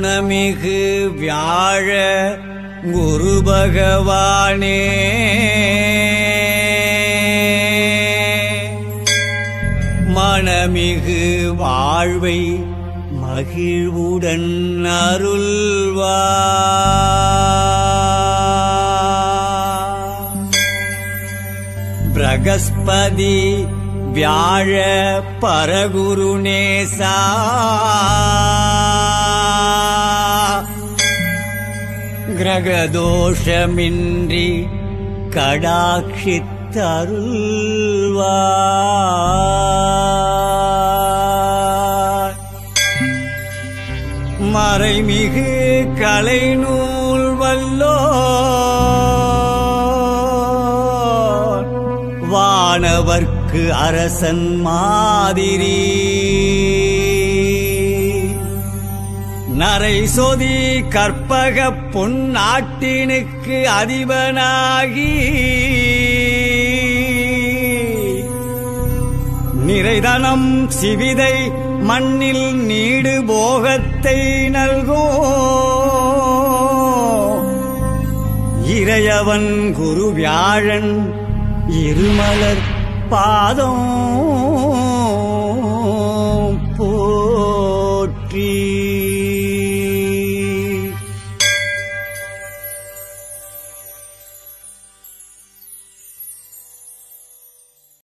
குணமிகு வியாழ குரு பகவானே மனமிகு வாழ்வை மகிழ்வுடன் அருள்வா பிரகஸ்பதி வியாழ பரகுருநேசா கிரகதோஷமின்றி கடாட்சித்தருள்வார் மறைமிகு கலைநூல் வல்லோ வானவர்க்கு அரசன் மாதிரி நரை சொதி கற்பக பொன்னாட்டினுக்கு அதிபனாகி நிறைதனம் சிவிதை மண்ணில் நீடு போகத்தை நல்கோ இறையவன் குரு வியாழன் இருமலர் பாதம் போற்றி